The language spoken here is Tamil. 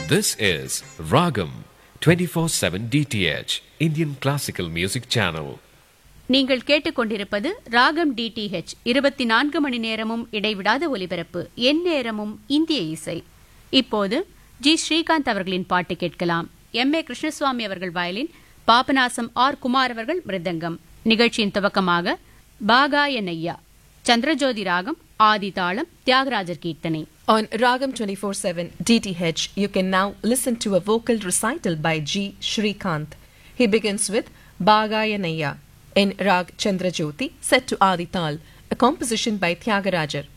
This is Ragam 24/7 DTH Indian Classical Music Channel. நீங்கள் கேட்டுக்கொண்டிருப்பது ராகம் டிடிஹெச் இருபத்தி நான்கு மணி நேரமும் இடைவிடாத ஒலிபரப்பு என் நேரமும் இந்திய இசை இப்போது ஜி ஸ்ரீகாந்த் அவர்களின் பாட்டு கேட்கலாம் எம் ஏ கிருஷ்ணசுவாமி அவர்கள் வயலின் பாபநாசம் ஆர் குமார் அவர்கள் மிருதங்கம் நிகழ்ச்சியின் துவக்கமாக பாகாய நையா சந்திரஜோதி ராகம் ஆதி தாளம் தியாகராஜர் கீர்த்தனை On Ragam 24/7 DTH, you can now listen to a vocal recital by G. Shrikant. He begins with Bhagayanaya in Rag Chandrajyoti set to Adi Tal, a composition by Tyagarajar.